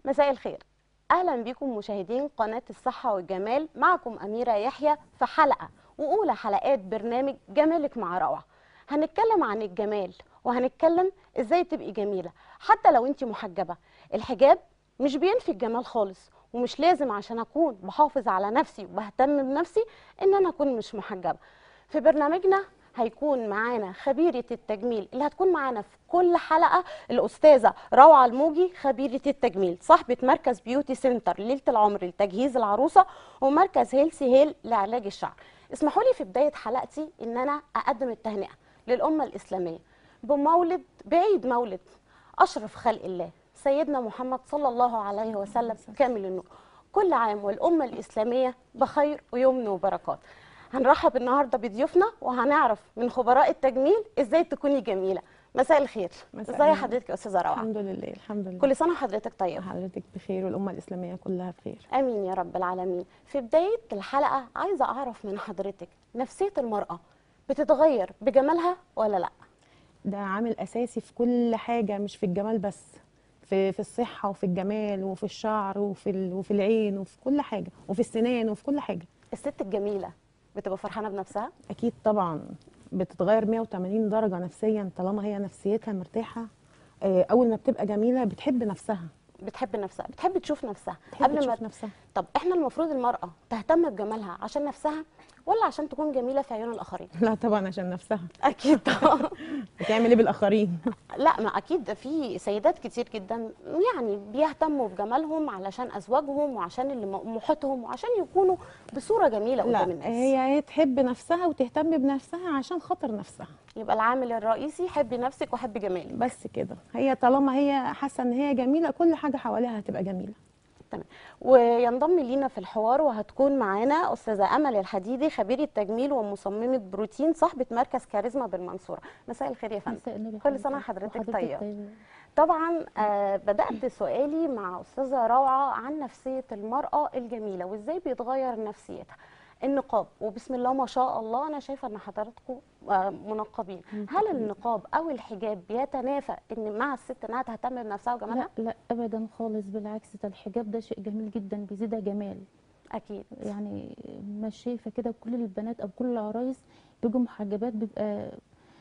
مساء الخير اهلا بكم مشاهدين قناه الصحه والجمال معكم اميره يحيى في حلقه واولى حلقات برنامج جمالك مع روعه هنتكلم عن الجمال وهنتكلم ازاي تبقي جميله حتى لو انت محجبه الحجاب مش بينفي الجمال خالص ومش لازم عشان اكون بحافظ على نفسي وبهتم بنفسي ان انا اكون مش محجبه في برنامجنا هيكون معانا خبيرة التجميل اللي هتكون معانا في كل حلقة الأستاذة روعة الموجي خبيرة التجميل صاحبة مركز بيوتي سنتر ليلة العمر لتجهيز العروسة ومركز هيلسي هيل لعلاج الشعر اسمحوا لي في بداية حلقتي إن أنا أقدم التهنئة للأمة الإسلامية بمولد بعيد مولد أشرف خلق الله سيدنا محمد صلى الله عليه وسلم كامل النور كل عام والأمة الإسلامية بخير ويمن وبركات هنرحب النهارده بضيوفنا وهنعرف من خبراء التجميل ازاي تكوني جميله مساء الخير مساء ازي النور. حضرتك يا استاذه روعه الحمد لله الحمد لله كل سنه وحضرتك طيبه حضرتك بخير والامه الاسلاميه كلها بخير امين يا رب العالمين في بدايه الحلقه عايزه اعرف من حضرتك نفسيه المراه بتتغير بجمالها ولا لا ده عامل اساسي في كل حاجه مش في الجمال بس في في الصحه وفي الجمال وفي الشعر وفي ال- وفي العين وفي كل حاجه وفي السنان وفي كل حاجه الست الجميله بتبقى فرحانه بنفسها اكيد طبعا بتتغير 180 درجه نفسيا طالما هي نفسيتها مرتاحه آه، اول ما بتبقى جميله بتحب نفسها بتحب نفسها بتحب تشوف نفسها تحب تشوف نفسها طب احنا المفروض المراه تهتم بجمالها عشان نفسها ولا عشان تكون جميله في عيون الاخرين لا طبعا عشان نفسها اكيد طبعا بتعمل ايه بالاخرين لا ما اكيد في سيدات كتير جدا يعني بيهتموا بجمالهم علشان ازواجهم وعشان اللي م- محيطهم وعشان يكونوا بصوره جميله لا قدام الناس هي هي تحب نفسها وتهتم بنفسها عشان خاطر نفسها يبقى العامل الرئيسي حبي نفسك وحبي جمالك بس كده هي طالما هي حاسه ان هي جميله كل حاجه حواليها هتبقى جميله تمام وينضم لينا في الحوار وهتكون معانا استاذه امل الحديدي خبيره تجميل ومصممه بروتين صاحبه مركز كاريزما بالمنصوره مساء الخير يا فندم مساء النبي كل سنة حضرتك حضرتك وحضرتك طيبة. طيبة. طبعا آه بدات سؤالي مع استاذه روعه عن نفسيه المراه الجميله وازاي بيتغير نفسيتها النقاب وبسم الله ما شاء الله انا شايفه ان حضراتكم آه منقبين هل النقاب او الحجاب بيتنافى ان مع الست انها تهتم بنفسها وجمالها لا لا ابدا خالص بالعكس ده الحجاب ده شيء جميل جدا بيزيدها جمال اكيد يعني مش شايفه كده كل البنات او كل العرايس بيجوا محجبات بيبقى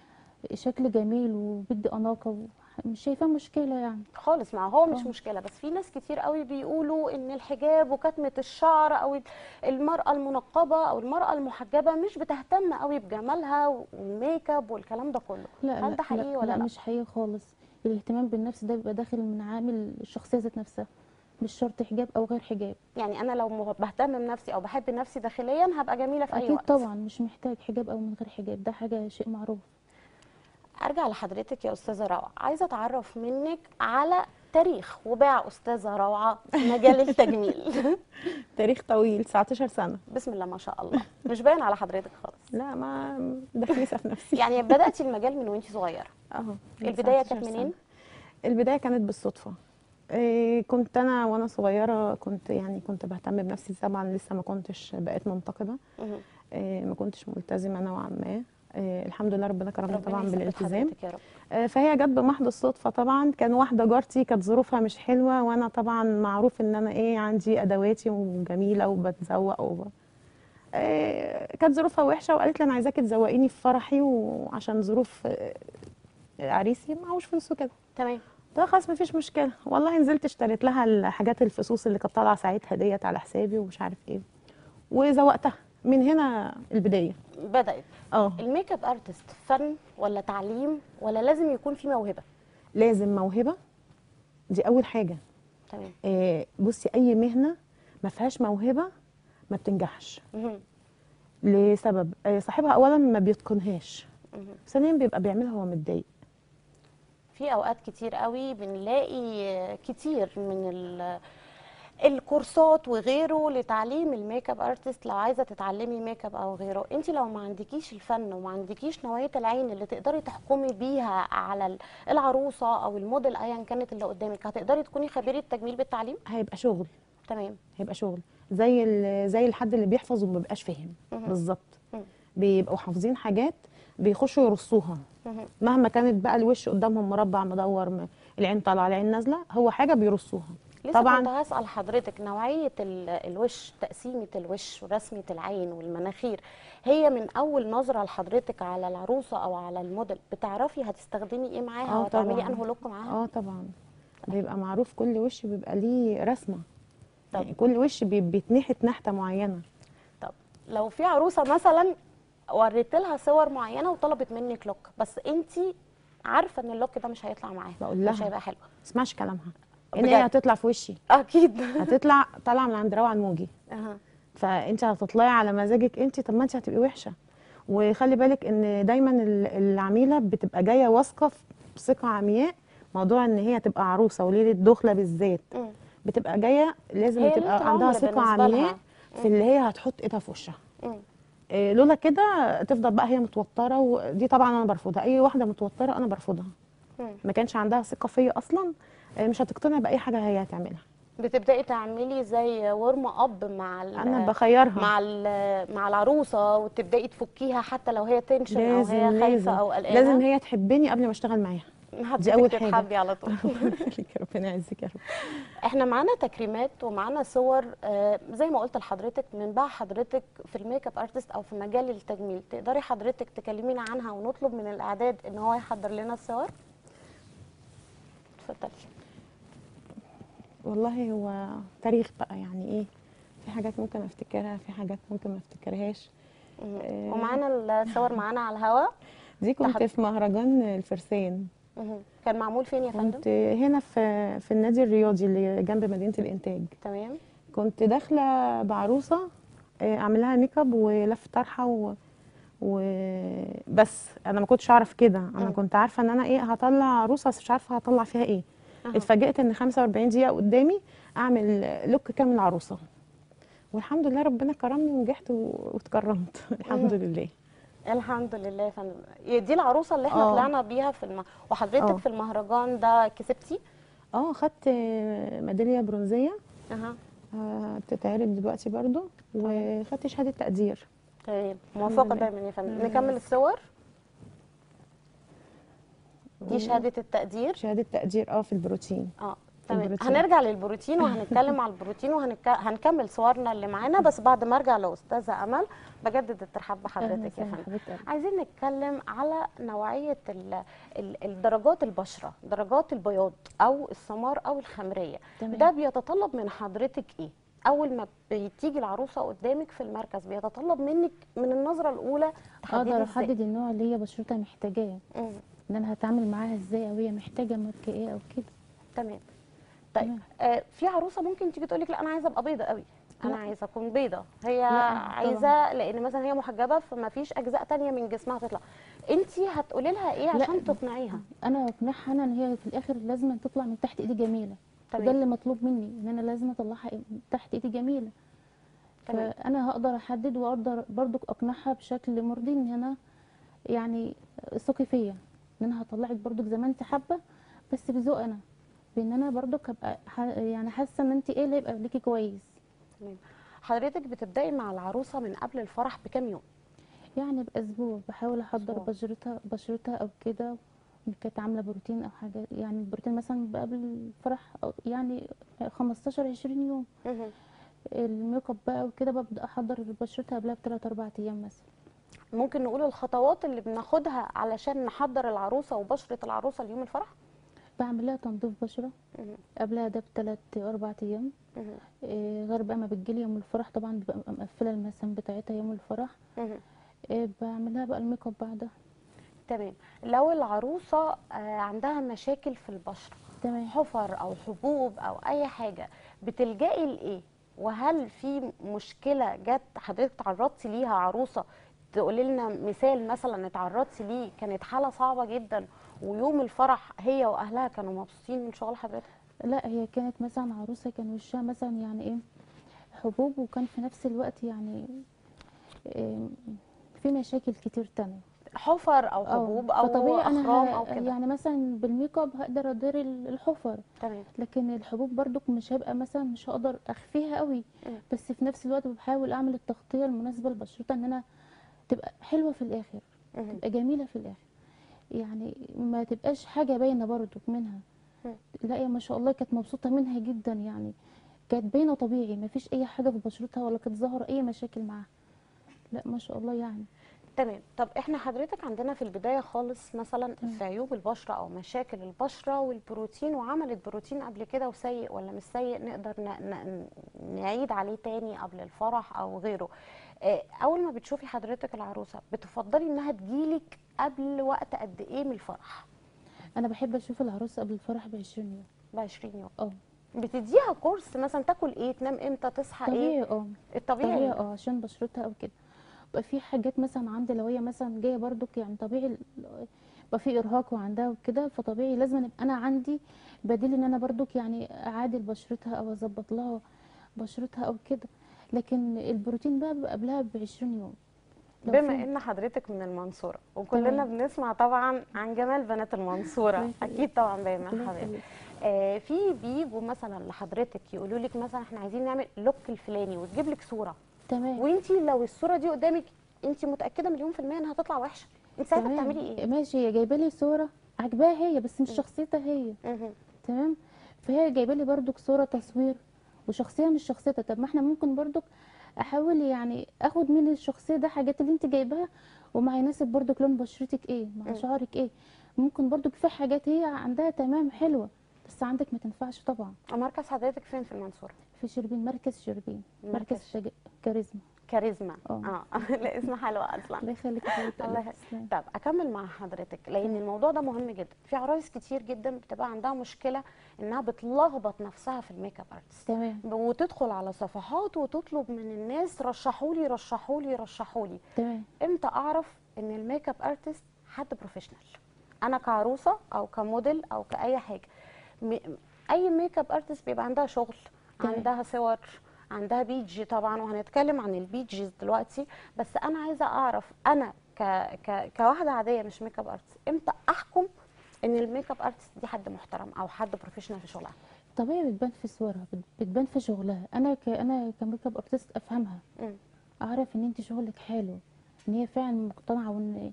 شكل جميل وبدي اناقه مش شايفاه مشكله يعني خالص مع هو مش آه. مشكله بس في ناس كتير قوي بيقولوا ان الحجاب وكتمه الشعر او المراه المنقبه او المراه المحجبه مش بتهتم قوي بجمالها والميك اب والكلام ده كله لا هل لا ده حقيقي لا, ولا لا لا؟ مش حقيقي خالص الاهتمام بالنفس ده بيبقى داخل من عامل الشخصيه ذات نفسها مش شرط حجاب او غير حجاب يعني انا لو مه- بهتم بنفسي او بحب نفسي داخليا هبقى جميله في اي اكيد وقت طبعا مش محتاج حجاب او من غير حجاب ده حاجه شيء معروف ارجع لحضرتك يا استاذه روعه عايزه اتعرف منك على تاريخ وباع استاذه روعه في مجال التجميل تاريخ طويل 19 سنه بسم الله ما شاء الله مش باين على حضرتك خالص لا ما دخليسه في نفسي يعني بداتي المجال من وانت صغيره اهو من البدايه 19 كانت سنة. منين البدايه كانت بالصدفه إيه كنت انا وانا صغيره كنت يعني كنت بهتم بنفسي طبعا لسه ما كنتش بقيت منتقبه مهم. إيه ما كنتش ملتزمه نوعا ما إيه الحمد لله ربنا كرمني ربنا طبعا يثبت بالالتزام حضرتك يا رب آه، فهي جت بمحض الصدفه طبعا كان واحده جارتي كانت ظروفها مش حلوه وانا طبعا معروف ان انا ايه عندي ادواتي وجميله وبتزوق وب... آه، كانت ظروفها وحشه وقالت لي انا عايزاكي تزوقيني في فرحي وعشان ظروف آه، عريسي معهوش فلوس وكده تمام قلت لها خلاص مفيش مشكله والله نزلت اشتريت لها الحاجات الفصوص اللي كانت طالعه ساعتها ديت على حسابي ومش عارف ايه وزوقتها من هنا البدايه بدات اه الميك اب ارتست فن ولا تعليم ولا لازم يكون في موهبه لازم موهبه دي اول حاجه تمام آه، بصي اي مهنه ما فيهاش موهبه ما بتنجحش مهم. لسبب آه، صاحبها اولا ما بيتقنهاش مهم. ثانيا بيبقى بيعملها وهو متضايق في اوقات كتير قوي بنلاقي كتير من ال- الكورسات وغيره لتعليم الميك اب ارتست لو عايزه تتعلمي ميك اب او غيره انت لو ما عندكيش الفن وما عندكيش نوعيه العين اللي تقدري تحكمي بيها على ال- العروسه او الموديل ايا كانت اللي قدامك هتقدري تكوني خبيره تجميل بالتعليم هيبقى شغل تمام هيبقى شغل زي ال- زي الحد اللي بيحفظ وما بيبقاش فاهم مهم. بالظبط مم. بيبقوا حافظين حاجات بيخشوا يرصوها مهم. مهما كانت بقى الوش قدامهم مربع مدور م- العين طالعه العين نازله هو حاجه بيرصوها لسه طبعاً. كنت هسأل حضرتك نوعية ال- الوش تقسيمة الوش ورسمة العين والمناخير هي من أول نظرة لحضرتك على العروسة أو على الموديل بتعرفي هتستخدمي إيه معاها آه وهتعملي طبعاً. أنه لوك معاها؟ اه طبعا بيبقى معروف كل وش بيبقى ليه رسمه طب. يعني كل وش بي- بيتنحت نحته معينه طب لو في عروسة مثلا وريت لها صور معينة وطلبت منك لوك بس أنت عارفة إن اللوك ده مش هيطلع معاها بقول مش لها. هيبقى حلو ما تسمعش كلامها ان بجد؟ هي هتطلع في وشي أكيد هتطلع طالعه من عند روعه الموجي أها. فانت هتطلعي على مزاجك انت طب ما انت هتبقي وحشه وخلي بالك ان دايما ال- العميله بتبقى جايه واثقه بثقه عمياء موضوع ان هي تبقى عروسه وليله دخله بالذات مم. بتبقى جايه لازم هي ليلة تبقى عندها العمر ثقه بالنسبة لها. عمياء في اللي هي هتحط ايدها في وشها مم. إيه، لولا كده تفضل بقى هي متوتره ودي طبعا انا برفضها اي واحده متوتره انا برفضها مم. ما كانش عندها ثقه فيا اصلا إيه، مش هتقتنع باي حاجه هي هتعملها بتبدأي تعملي زي ورم أب مع ال- انا بخيرها مع ال- مع العروسه وتبداي تفكيها حتى لو هي تنشن او لازم هي لازم خايفه او قلقانه لازم هي تحبني قبل ما اشتغل معاها حضرتك أول حاجة. تتحبي على طول ربنا يعزك يا رب احنا معانا تكريمات ومعانا صور آه، زي ما قلت لحضرتك من بقى حضرتك في الميك اب ارتست او في مجال التجميل تقدري حضرتك تكلمينا عنها ونطلب من الاعداد ان هو يحضر لنا الصور اتفضلي والله هو تاريخ بقى يعني ايه في حاجات ممكن افتكرها في حاجات ممكن ما افتكرهاش مم. آه. ومعانا الصور معانا على الهواء دي كنت تحت- في مهرجان الفرسان مهم. كان معمول فين يا فندم كنت هنا في في النادي الرياضي اللي جنب مدينه الانتاج تمام كنت داخله بعروسه آه، اعمل لها ميك اب ولف طرحه و وبس انا ما كنتش اعرف كده انا مم. كنت عارفه ان انا ايه هطلع عروسه بس مش عارفه هطلع فيها ايه أها. اتفاجئت ان 45 دقيقه قدامي اعمل لوك كامل عروسه والحمد لله ربنا كرمني ونجحت و- واتكرمت الحمد لله الحمد لله يا فندم هي دي العروسه اللي احنا آه. طلعنا بيها في الم... وحضرتك آه. في المهرجان ده كسبتي اه خدت آه، ميداليه برونزيه اها آه، بتتعرض دلوقتي برضو وخدت شهاده تقدير تمام موفقه لله. دايما يا فندم الحمد نكمل لله. الصور دي شهاده التقدير شهاده تقدير اه في البروتين اه تمام البروتين. هنرجع للبروتين وهنتكلم على البروتين وهنكمل صورنا اللي معانا بس بعد ما ارجع لاستاذه امل بجدد الترحاب بحضرتك يا أهلاً فندم حبيبة قلبي. عايزين نتكلم على نوعيه ال... ال... الدرجات البشره درجات البياض او السمار او الخمريه تمام. ده بيتطلب من حضرتك ايه اول ما بتيجي العروسه قدامك في المركز بيتطلب منك من النظره الاولى تحددي اقدر ازاي احدد النوع اللي هي بشرتها محتاجاه مم. ان انا هتعامل معاها ازاي او هي محتاجه ماركه ايه او كده تمام طيب تمام. آه في عروسه ممكن تيجي تقول لك لا انا عايزه ابقى بيضه قوي انا لا. عايزه اكون بيضه هي لا، عايزه لان مثلا هي محجبه فما فيش اجزاء تانية من جسمها تطلع انت هتقولي لها ايه لا. عشان تقنعيها انا اقنعها انا ان هي في الاخر لازم تطلع من تحت ايدي جميله تمام. وده اللي مطلوب مني ان انا لازم اطلعها من تحت ايدي جميله تمام. فانا هقدر احدد واقدر برضو اقنعها بشكل مرضي ان انا يعني ثقي فيا ان انا هطلعك برضو زي ما انت حابه بس بذوق انا بان انا برضو ابقى ح- يعني حاسه ان انت ايه اللي يبقى ليكي كويس تمام حضرتك بتبداي مع العروسه من قبل الفرح بكام يوم يعني باسبوع بحاول احضر أسبوع. بشرتها بشرتها او كده كانت عامله بروتين او حاجه يعني البروتين مثلا قبل الفرح أو يعني 15 20 يوم مهم. الميك اب بقى وكده ببدا احضر بشرتها قبلها بثلاث اربع ايام مثلا ممكن نقول الخطوات اللي بناخدها علشان نحضر العروسه وبشره العروسه ليوم الفرح بعمل لها تنظيف بشره مهم. قبلها ده بثلاث اربع ايام مهم. إيه غير بقى ما بتجيلي يوم الفرح طبعا ببقى مقفله المسام بتاعتها يوم الفرح مهم. إيه بعمل لها بقى الميك اب بعدها تمام لو العروسه آه، عندها مشاكل في البشره تمام حفر او حبوب او اي حاجه بتلجئي لايه وهل في مشكله جت حضرتك تعرضتي ليها عروسه تقولي لنا مثال مثلا اتعرضتي ليه كانت حاله صعبه جدا ويوم الفرح هي واهلها كانوا مبسوطين من شغل حضرتك لا هي كانت مثلا عروسه كان وشها مثلا يعني ايه حبوب وكان في نفس الوقت يعني إيه في مشاكل كتير تانية حفر او آه، حبوب او فطبيعي اخرام انا او ه- كده يعني مثلا بالميك اب هقدر ادير ال- الحفر تمام لكن الحبوب برضك مش هبقى مثلا مش هقدر اخفيها قوي مم. بس في نفس الوقت بحاول اعمل التغطيه المناسبه لبشرتها ان انا تبقى حلوه في الاخر مهم. تبقى جميله في الاخر يعني ما تبقاش حاجه باينه برضك منها مم. لا يا ما شاء الله كانت مبسوطه منها جدا يعني كانت باينه طبيعي ما فيش اي حاجه في بشرتها ولا كانت ظاهره اي مشاكل معاها لا ما شاء الله يعني تمام طب احنا حضرتك عندنا في البدايه خالص مثلا تمام. في عيوب البشره او مشاكل البشره والبروتين وعملت بروتين قبل كده وسيء ولا مش سيء نقدر ن... ن... نعيد عليه تاني قبل الفرح او غيره آه، اول ما بتشوفي حضرتك العروسه بتفضلي انها تجيلك قبل وقت قد ايه من الفرح انا بحب اشوف العروسه قبل الفرح ب 20 يوم ب 20 يوم اه بتديها كورس مثلا تاكل ايه تنام امتى تصحى ايه طبيعي اه الطبيعي طبيعي اه عشان بشرتها او كده بقى في حاجات مثلا عندي لو هي مثلا جايه برضك يعني طبيعي ال- بقى في ارهاق وعندها وكده فطبيعي لازم أبقى انا عندي بديل ان انا برضك يعني اعادل بشرتها او اظبط لها بشرتها او كده لكن البروتين بقى بيبقى قبلها ب 20 يوم لو بما في- ان حضرتك من المنصوره وكلنا تمام. بنسمع طبعا عن جمال بنات المنصوره الله يخليك. اكيد طبعا باين من الله حضرتك يخليك. آه في بيجوا مثلا لحضرتك يقولوا لك مثلا احنا عايزين نعمل لوك الفلاني وتجيب لك صوره تمام وانت لو الصوره دي قدامك انت متاكده مليون في الميه انها هتطلع وحشه انت ساعتها تمام. بتعملي ايه ماشي هي جايبه لي صوره عجباها هي بس مش شخصيتها هي مهم. تمام فهي جايبه لي برضك صوره تصوير وشخصيه مش شخصيتها طب ما احنا ممكن برضك احاول يعني اخد من الشخصيه ده حاجات اللي انت جايباها وما هيناسب برضك لون بشرتك ايه مع مم. شعرك ايه ممكن برضك في حاجات هي عندها تمام حلوه بس عندك ما تنفعش طبعا مركز حضرتك فين في المنصوره في شربين مركز شربين مركز. مركز شج... كاريزما كاريزما اه. اه لا اسم حلو اصلا الله يخليك يا حبيبتي الله الله يخليك. تسلمي. طب اكمل مع حضرتك لان الموضوع ده مهم جدا في عرايس كتير جدا بتبقى عندها مشكله انها بتلخبط نفسها في الميك اب ارتست تمام وتدخل على صفحات وتطلب من الناس رشحوا لي رشحوا لي رشحوا لي تمام امتى اعرف ان الميك اب ارتست حد بروفيشنال انا كعروسه او كموديل او كاي حاجه م- اي ميك اب ارتست بيبقى عندها شغل تمام. عندها صور عندها بيج طبعا وهنتكلم عن البيجز دلوقتي بس انا عايزه اعرف انا ك ك كواحده عاديه مش ميك اب ارتست امتى احكم ان الميك اب ارتست دي حد محترم او حد بروفيشنال في شغلها طبيعي بتبان في صورها بت- بتبان في شغلها انا ك... انا كميك اب ارتست افهمها مم. اعرف ان انت شغلك حلو ان هي فعلا مقتنعه وان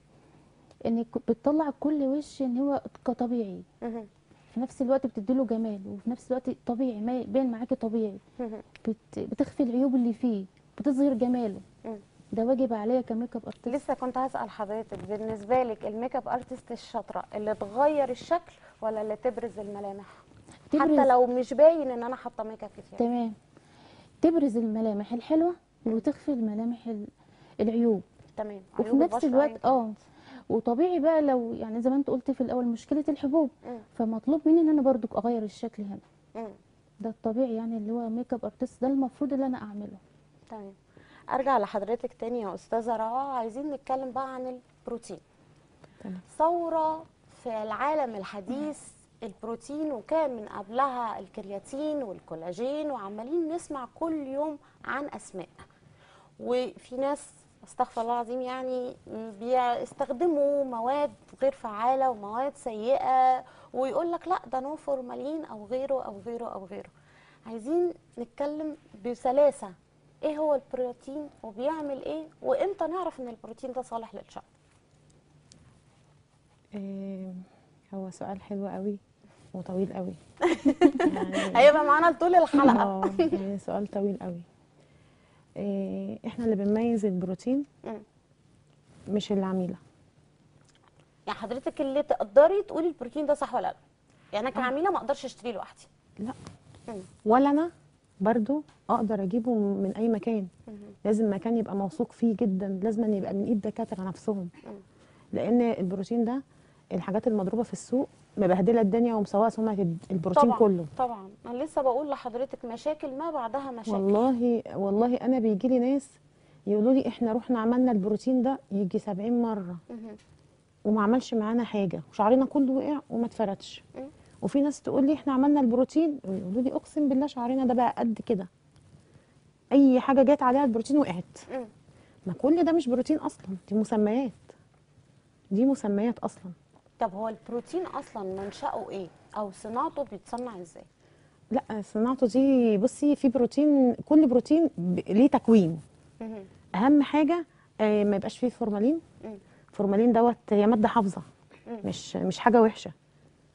ان ك- بتطلع كل وش ان هو كطبيعي مهم. في نفس الوقت بتديله جمال وفي نفس الوقت طبيعي ما باين معاكي طبيعي مهم. بت... بتخفي العيوب اللي فيه بتظهر جماله مم. ده واجب عليا كميك اب ارتست لسه كنت هسأل حضرتك بالنسبة لك الميك اب ارتست الشاطرة اللي تغير الشكل ولا اللي تبرز الملامح؟ تبرز حتى لو مش باين ان انا حاطة ميك اب كتير تمام تبرز الملامح الحلوه وتخفي الملامح ال... العيوب تمام وفي عيوب نفس البشرة الوقت أيا اه كانت. وطبيعي بقى لو يعني زي ما انت قلت في الاول مشكله الحبوب مم. فمطلوب مني ان انا برضو اغير الشكل هنا مم. ده الطبيعي يعني اللي هو ميك اب ارتست ده المفروض اللي انا اعمله تمام ارجع لحضرتك تاني يا استاذة روعة عايزين نتكلم بقى عن البروتين تمام. ثورة في العالم الحديث البروتين وكان من قبلها الكرياتين والكولاجين وعمالين نسمع كل يوم عن اسماء وفي ناس استغفر الله العظيم يعني بيستخدموا مواد غير فعالة ومواد سيئة ويقول لك لا ده نو فورمالين او غيره او غيره او غيره عايزين نتكلم بسلاسة ايه هو البروتين وبيعمل ايه وامتى نعرف ان البروتين ده صالح للشعب إيه هو سؤال حلو قوي وطويل قوي يعني هيبقى معانا لطول الحلقة اه يعني سؤال طويل قوي إيه احنا اللي بنميز البروتين مم. مش العميله يعني حضرتك اللي تقدري تقولي البروتين ده صح ولا لا يعني انا كعميله ما اقدرش اشتريه لوحدي لا مم. ولا انا برضو اقدر اجيبه من اي مكان مم. لازم مكان يبقى موثوق فيه جدا لازم أن يبقى من ايد دكاتره نفسهم مم. لان البروتين ده الحاجات المضروبه في السوق مبهدله الدنيا ومسوقه سمعه الد- البروتين طبعا كله طبعا انا لسه بقول لحضرتك مشاكل ما بعدها مشاكل والله والله انا بيجي لي ناس يقولوا لي احنا رحنا عملنا البروتين ده يجي 70 مره مهم. وما عملش معانا حاجه وشعرنا كله وقع وما اتفردش مم. وفي ناس تقول لي احنا عملنا البروتين يقولوا لي اقسم بالله شعرنا ده بقى قد كده اي حاجه جت عليها البروتين وقعت مم. ما كل ده مش بروتين اصلا دي مسميات دي مسميات اصلا طب هو البروتين اصلا منشأه ايه او صناعته بيتصنع ازاي لا صناعته دي بصي في بروتين كل بروتين ب- ليه تكوين مهم. اهم حاجه آه، ما يبقاش فيه فورمالين مم. فورمالين دوت هي ماده حافظه مم. مش مش حاجه وحشه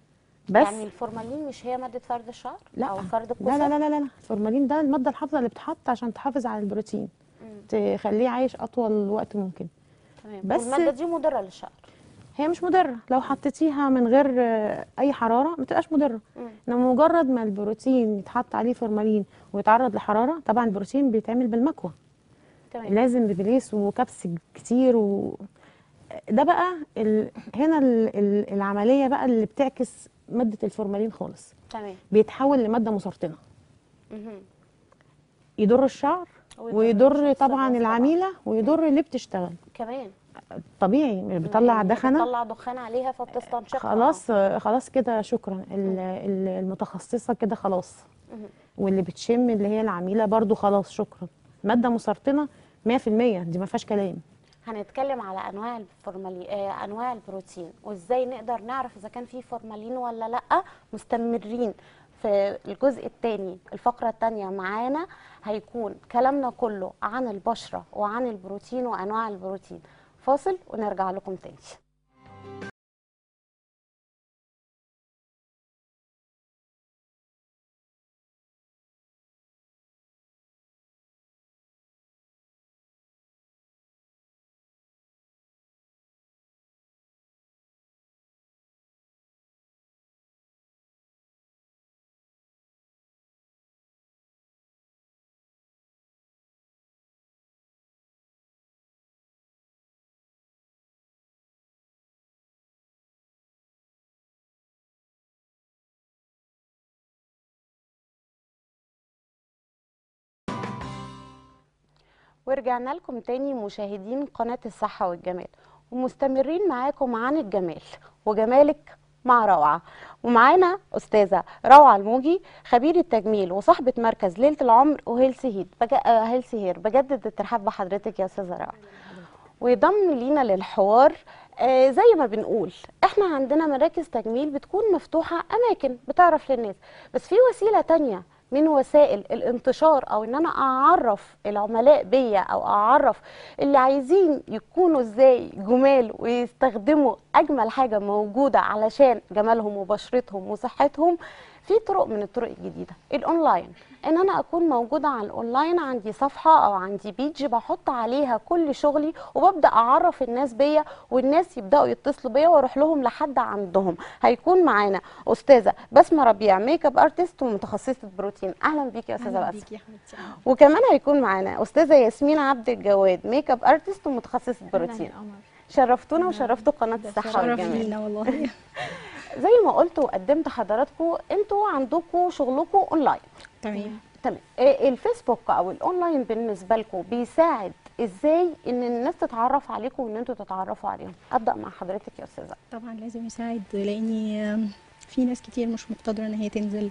بس يعني الفورمالين مش هي ماده فرد الشعر لا او فرد لا الكسر لا لا لا لا الفورمالين ده الماده الحافظه اللي بتحط عشان تحافظ على البروتين مم. تخليه عايش اطول وقت ممكن تمام بس- والماده دي مضره للشعر هي مش مضره لو حطيتيها من غير آه، اي حراره ما تبقاش مضره مم. انما مجرد ما البروتين يتحط عليه فورمالين ويتعرض لحراره طبعا البروتين بيتعمل بالمكوى تمام لازم ببليس وكبس كتير و ده بقى ال... هنا ال... ال- العمليه بقى اللي بتعكس ماده الفورمالين خالص تمام بيتحول لماده مسرطنه مهم. يضر الشعر ويضر ويضر الشخص طبعا الراس العميله ويضر اللي بتشتغل كمان طبيعي مش بيطلع يعني دخنه بتطلع دخان عليها فبتستنشقها خلاص خلاص كده شكرا ال- ال- المتخصصه كده خلاص مهم. واللي بتشم اللي هي العميله برضو خلاص شكرا ماده مسرطنه 100% دي ما فيهاش كلام هنتكلم على انواع الفورمالين آه انواع البروتين وازاي نقدر نعرف اذا كان في فورمالين ولا لا مستمرين في الجزء الثاني الفقره الثانيه معانا هيكون كلامنا كله عن البشره وعن البروتين وانواع البروتين فاصل ونرجع لكم تاني ورجعنا لكم تاني مشاهدين قناة الصحة والجمال ومستمرين معاكم عن الجمال وجمالك مع روعة ومعانا أستاذة روعة الموجي خبير التجميل وصاحبة مركز ليلة العمر وهيلثي هيد بج... آه، هيلثي هير بجدد الترحاب بحضرتك يا أستاذة روعة ويضم لينا للحوار آه زي ما بنقول احنا عندنا مراكز تجميل بتكون مفتوحة اماكن بتعرف للناس بس في وسيلة تانية من وسائل الانتشار او ان انا اعرف العملاء بيا او اعرف اللي عايزين يكونوا ازاي جمال ويستخدموا اجمل حاجة موجودة علشان جمالهم وبشرتهم وصحتهم في طرق من الطرق الجديدة الاونلاين ان انا اكون موجودة على الاونلاين عندي صفحة او عندي بيج بحط عليها كل شغلي وببدأ اعرف الناس بيا والناس يبدأوا يتصلوا بيا واروح لهم لحد عندهم هيكون معانا استاذة بسمة ربيع ميك اب ارتست ومتخصصة بروتين اهلا بيكي يا استاذة أهلا بسمة بيكي يا حبيبتي وكمان هيكون معانا استاذة ياسمين عبد الجواد ميك اب ارتست ومتخصصة بروتين شرفتونا وشرفتوا قناة الصحة شرف والجمال لينا والله زي ما قلت وقدمت حضراتكم انتوا عندكم شغلكم اونلاين تمام تمام إيه الفيسبوك او الاونلاين بالنسبه لكم بيساعد ازاي ان الناس تتعرف عليكم وان انتوا تتعرفوا عليهم ابدا مع حضرتك يا استاذه طبعا لازم يساعد لاني في ناس كتير مش مقتدره ان هي تنزل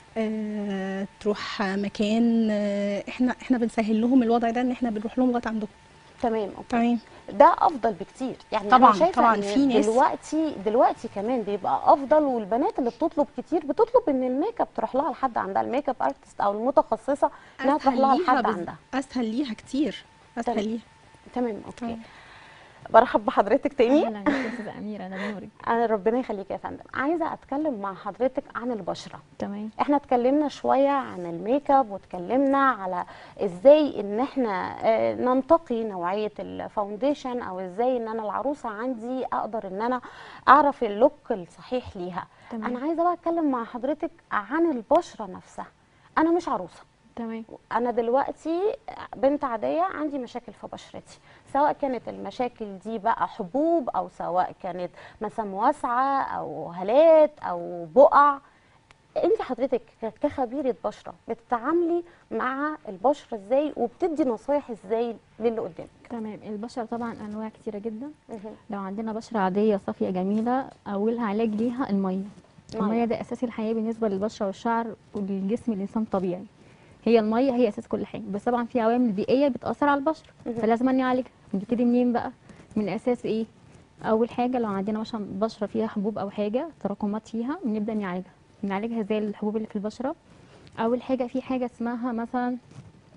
آه، تروح مكان آه، احنا احنا بنسهل لهم الوضع ده ان احنا بنروح لهم لغايه عندهم تمام أوكي. تمام ده افضل بكتير يعني طبعاً، انا شايفه طبعاً ان في ناس- دلوقتي دلوقتي كمان بيبقى افضل والبنات اللي بتطلب كتير بتطلب ان الميك اب تروح لها لحد عندها الميك اب ارتست او المتخصصه انها تروح لها أسهل لحد بز- عندها اسهل ليها كتير اسهل تمام. ليها تمام اوكي تمام. برحب بحضرتك تاني اهلا بيك يا استاذه اميره ده نورك انا ربنا يخليك يا فندم عايزه اتكلم مع حضرتك عن البشره تمام احنا اتكلمنا شويه عن الميك اب واتكلمنا على ازاي ان احنا آه، ننتقي نوعيه الفاونديشن او ازاي ان انا العروسه عندي اقدر ان انا اعرف اللوك الصحيح ليها تمام. انا عايزه بقى اتكلم مع حضرتك عن البشره نفسها انا مش عروسه تمام انا دلوقتي بنت عاديه عندي مشاكل في بشرتي سواء كانت المشاكل دي بقى حبوب او سواء كانت مسام واسعه او هالات او بقع انت حضرتك ك- كخبيره بشره بتتعاملي مع البشره ازاي وبتدي نصايح ازاي للي قدامك تمام البشره طبعا انواع كتيره جدا مهم. لو عندنا بشره عاديه صافيه جميله اولها علاج ليها الميه مية. الميه ده اساس الحياه بالنسبه للبشره والشعر والجسم الانسان طبيعي هي الميه هي اساس كل حاجه بس طبعا في عوامل بيئيه بتاثر على البشره مهم. فلازم نعالجها نبتدي منين بقى من اساس ايه اول حاجه لو عندنا مثلا بشره فيها حبوب او حاجه تراكمات فيها بنبدا نعالجها نعالجها زي الحبوب اللي في البشره اول حاجه في حاجه اسمها مثلا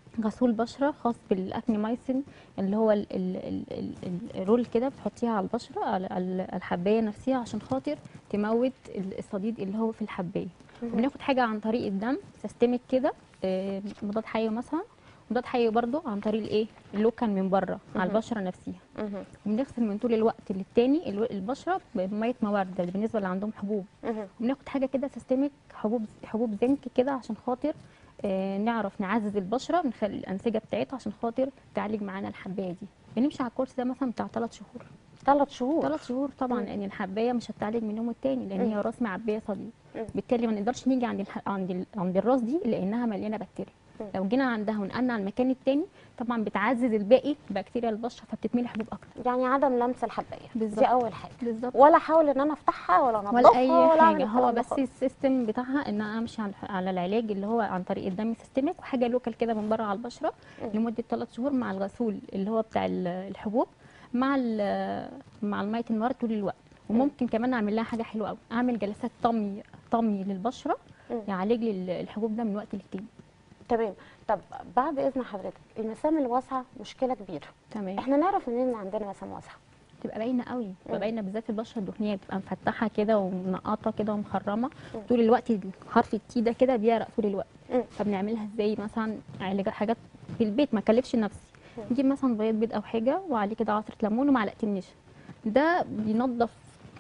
غسول بشره خاص بالاكنيمايسين اللي هو ال ال ال ال ال- الرول كده بتحطيها على البشره على على الحبايه نفسها عشان خاطر تموت ال- الصديد اللي هو في الحبايه وبناخد حاجه عن طريق الدم سيستمك كده آه، مضاد حيوي مثلا مضاد حيوي برضو عن طريق الايه اللوكان من بره على البشره نفسها مهم. وبنغسل من طول الوقت للتاني الو- البشره بميه موارد ده بالنسبه اللي عندهم حبوب مهم. وبناخد حاجه كده سيستمك حبوب حبوب زنك كده عشان خاطر آه نعرف نعزز البشره من خلال الانسجه بتاعتها عشان خاطر تعالج معانا الحبايه دي بنمشي على الكورس ده مثلا بتاع ثلاث شهور ثلاث شهور ثلاث شهور طبعا مم. لان الحبايه مش هتعالج من يوم التاني لان مم. هي راس معبيه صليب مم. بالتالي ما نقدرش نيجي عند الح... عند ال... عند الراس دي لانها مليانه بكتيريا مم. لو جينا عندها ونقلنا على المكان التاني طبعا بتعزز الباقي بكتيريا البشره فبتتملي حبوب اكتر يعني عدم لمس الحبايه بالظبط. دي اول حاجه بالظبط ولا احاول ان انا افتحها ولا انضفها ولا اي ولا أعمل حاجه هو الكلام ده بس خالص. السيستم بتاعها ان انا امشي على على العلاج اللي هو عن طريق الدم سيستمك وحاجه لوكال كده من بره على البشره مم. لمده ثلاث شهور مع الغسول اللي هو بتاع ال- الحبوب مع ال- مع الميه النار طول الوقت وممكن كمان اعمل لها حاجه حلوه قوي اعمل جلسات طمي طمي للبشره مم. يعالج لي ال- الحبوب ده من وقت للتاني تمام طب بعد اذن حضرتك المسام الواسعه مشكله كبيره تمام احنا نعرف منين ان عندنا مسام واسعه بتبقى باينه قوي مم. بتبقى باينه بالذات في البشره الدهنيه بتبقى مفتحه كده ومنقطه كده ومخرمه مم. طول الوقت حرف التي ده كده بيعرق طول الوقت مم. فبنعملها ازاي مثلا علاج حاجات في البيت ما كلفش نفسي مم. نجيب مثلا بيض بيض او حاجه وعليه كده عصره ليمون ومعلقتين نشا ده بينظف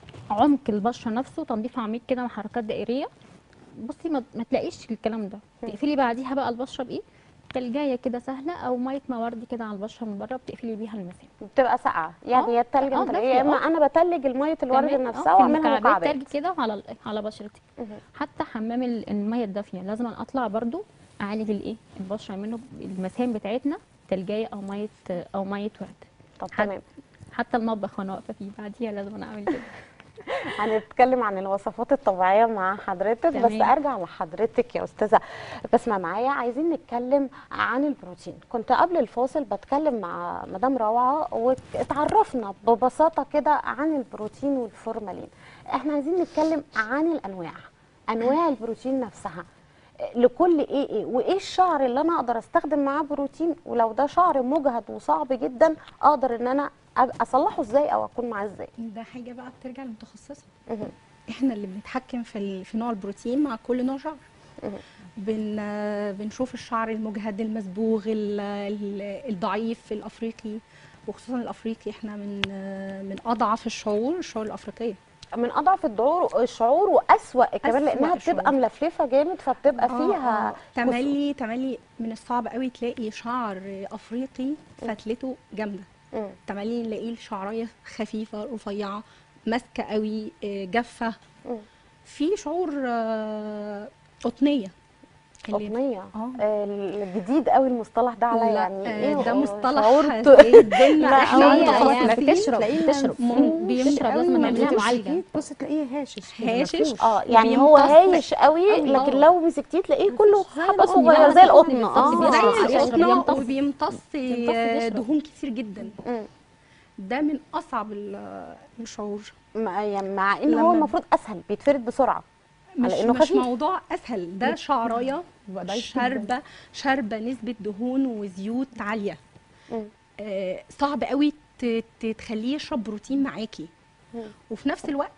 عمق البشره نفسه تنظيف عميق كده مع حركات دائريه بصي ما, ما تلاقيش الكلام ده مم. تقفلي بعديها بقى البشره بايه تلجايه كده سهله او ميه موارد كده على البشره من بره بتقفلي بيها المسام بتبقى ساقعه يعني آه. هي التلج آه، انت دافية، يا اما آه. انا بتلج الميه الورد كمان، نفسها آه، في واعملها المكعبات مكعبات تلج كده على ال- على بشرتي مهم. حتى حمام ال- الميه الدافيه لازم اطلع برضو اعالج الايه البشره منه المسام بتاعتنا تلجايه او ميه او ميه ورد طب حد- تمام حتى المطبخ وانا واقفه فيه بعديها لازم أنا اعمل كده هنتكلم عن الوصفات الطبيعيه مع حضرتك بس تمام. ارجع لحضرتك يا استاذه بسمه معايا عايزين نتكلم عن البروتين كنت قبل الفاصل بتكلم مع مدام روعه واتعرفنا ببساطه كده عن البروتين والفورمالين احنا عايزين نتكلم عن الانواع انواع البروتين نفسها لكل ايه ايه وايه الشعر اللي انا اقدر استخدم معاه بروتين ولو ده شعر مجهد وصعب جدا اقدر ان انا أب- اصلحه ازاي او اكون معاه ازاي ده حاجه بقى بترجع للمتخصصه مهم. احنا اللي بنتحكم في ال- في نوع البروتين مع كل نوع شعر مهم. بن بنشوف الشعر المجهد المصبوغ ال- ال- الضعيف الافريقي وخصوصا الافريقي احنا من من اضعف الشعور الشعور الافريقيه من اضعف الدعور الشعور واسوا كمان أسوأ لانها بتبقى الشعور. ملفلفه جامد فبتبقى آه، فيها آه. تملي تملي من الصعب قوي تلاقي شعر افريقي فتلته جامده مم. تملي نلاقيه الشعرايه خفيفه رفيعه ماسكه قوي آه، جافه مم. في شعور آه، قطنيه اللي- قطنيه اه آه، الجديد قوي المصطلح ده عليا لا، يعني آه، ايه ده هو مصطلح شعور ت- سيدنا لا، احنا هي- هي متخصصين بتشرب تلاقيه بتشرب مم، بيمشي بتشرب قوي لازم وما نعملها بتمسكش معالجه فيه، بص تلاقيه هاشش كده، هاشش. مفروش. اه يعني هو وبيمتص هايش قوي قوي. لكن آه. لو مسكتيه تلاقيه كله زي حبه القطن، صغيره لا، زي القطن القطن بالظبط، اه بيمتص. زي بيشرب، القطنه بيمتص. وبيمتص بيمتص، آه، بيشرب. دهون كتير جدا مم. ده من اصعب ال- الشعور مع يعني مع ان هو لما- المفروض اسهل بيتفرد بسرعه مش إنه مش خفيف. موضوع اسهل ده شعرايه بيبقى ضعيف جداً. شاربه شاربه نسبه دهون وزيوت عاليه مم. آه، صعب قوي ت- ت- تخليه يشرب بروتين معاكي مم. وفي نفس الوقت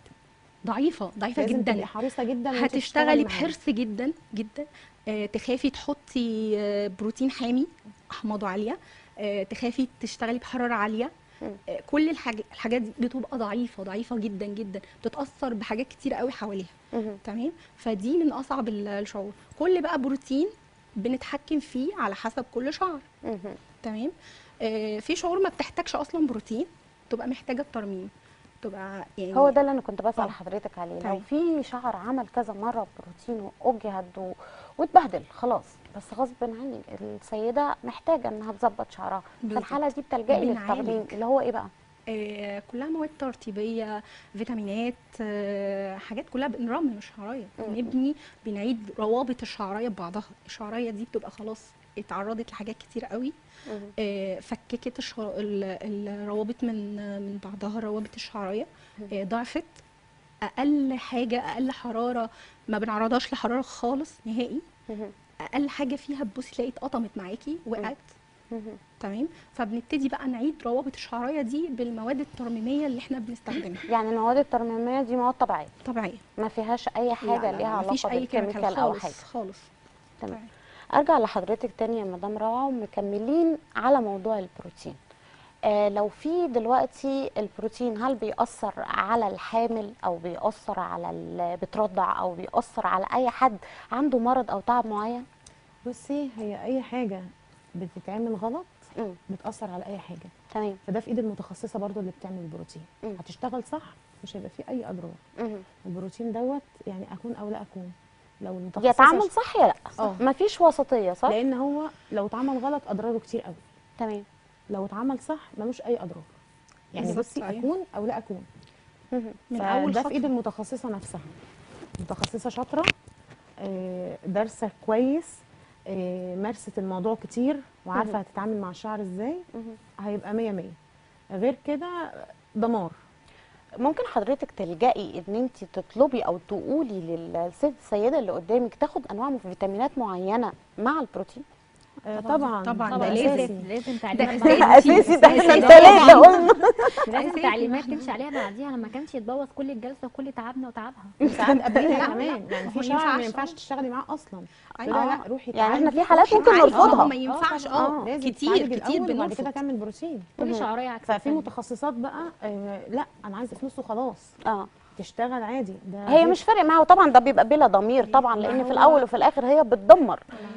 ضعيفه ضعيفه لازم جدا تبقي حريصه جدا وأنت هتشتغلي معاه. بحرص جدا جدا آه، تخافي تحطي آه، بروتين حامي احماضه عاليه آه، تخافي تشتغلي بحراره عاليه مم. آه، كل الحاج- الحاجات دي بتبقى ضعيفه ضعيفه جدا جدا بتتاثر بحاجات كتير قوي حواليها مهم. تمام فدي من اصعب ال- الشعور كل بقى بروتين بنتحكم فيه على حسب كل شعر مهم. تمام آه، في شعور ما بتحتاجش اصلا بروتين تبقى محتاجه الترميم تبقى يعني هو ده اللي انا كنت بسال آه. حضرتك عليه لو تمام. في شعر عمل كذا مره بروتين واجهد و... واتبهدل خلاص بس غصب عني السيده محتاجه انها تظبط شعرها في بالظبط. الحاله دي بتلجئي بنعالج. للترميم اللي هو ايه بقى آه، كلها مواد ترطيبيه فيتامينات آه، حاجات كلها بنرمم الشعرايه مم. نبني بنعيد روابط الشعرايه ببعضها الشعرايه دي بتبقى خلاص اتعرضت لحاجات كتير قوي مهم. آه، فككت الش- ال- الروابط من من بعضها روابط الشعرايه آه، ضعفت اقل حاجه اقل حراره ما بنعرضهاش لحراره خالص نهائي مهم. اقل حاجه فيها تبصي تلاقي اتقطمت معاكي وقعت مهم. تمام فبنبتدي بقى نعيد روابط الشعريه دي بالمواد الترميميه اللي احنا بنستخدمها يعني المواد الترميميه دي مواد طبيعيه طبيعيه ما فيهاش اي لا، حاجه لا، ليها لا، مفيش علاقه اي كيميكال بالكيميكال او خالص حاجه خالص تمام ارجع لحضرتك تاني يا مدام روعه ومكملين على موضوع البروتين آه لو في دلوقتي البروتين هل بيأثر على الحامل او بيأثر على اللي بترضع او بيأثر على اي حد عنده مرض او تعب معين بصي هي اي حاجه بتتعمل غلط مم. بتاثر على اي حاجه تمام فده في ايد المتخصصه برضو اللي بتعمل البروتين مم. هتشتغل صح مش هيبقى فيه اي اضرار مهم. البروتين دوت يعني اكون او لا اكون لو المتخصصه يتعامل صح يا لا اه. مفيش وسطيه صح لان هو لو اتعمل غلط اضراره كتير قوي تمام لو اتعمل صح ملوش اي اضرار يعني بالظبط، بصي أيوة. اكون او لا اكون مهم. من اول ده في ايد خطوه المتخصصه نفسها متخصصه شاطره آه، دارسه كويس آه، مارست الموضوع كتير وعارفه مهم. هتتعامل مع الشعر ازاي مهم. هيبقى مية مية غير كده دمار ممكن حضرتك تلجئي ان انت تطلبي او تقولي للست السيده اللي قدامك تاخد انواع من فيتامينات معينه مع البروتين آه، طبعاً، طبعا طبعاً، ده ده اساسي لازم لازم تعليمات أساسي. بعديها. اساسي ده احنا أساسي. الثلاثه قلنا لازم أساسي. تعليمات تمشي عليها بعديها لما كانش يتبوظ كل الجلسه وكل تعبنا وتعبها ساعات قبلها لا، كمان يعني هو في ما شعر ما ينفعش، ينفعش آه. تشتغلي معاه اصلا أيوة. لا لا روحي يعني احنا تعالجي. في حالات ممكن عادي، نرفضها آه، ما ينفعش اه لازم كتير تتعالجي كتير الأول وبعد كده بنرفض تعمل بروتين كل شعريه عكس ففي التانية. متخصصات بقى آه، لا انا عايزه فلوس وخلاص اه تشتغل عادي ده هي غير- مش فارق معاها وطبعا ده بيبقى بلا ضمير طبعا لان في الاول وفي الاخر هي بتدمر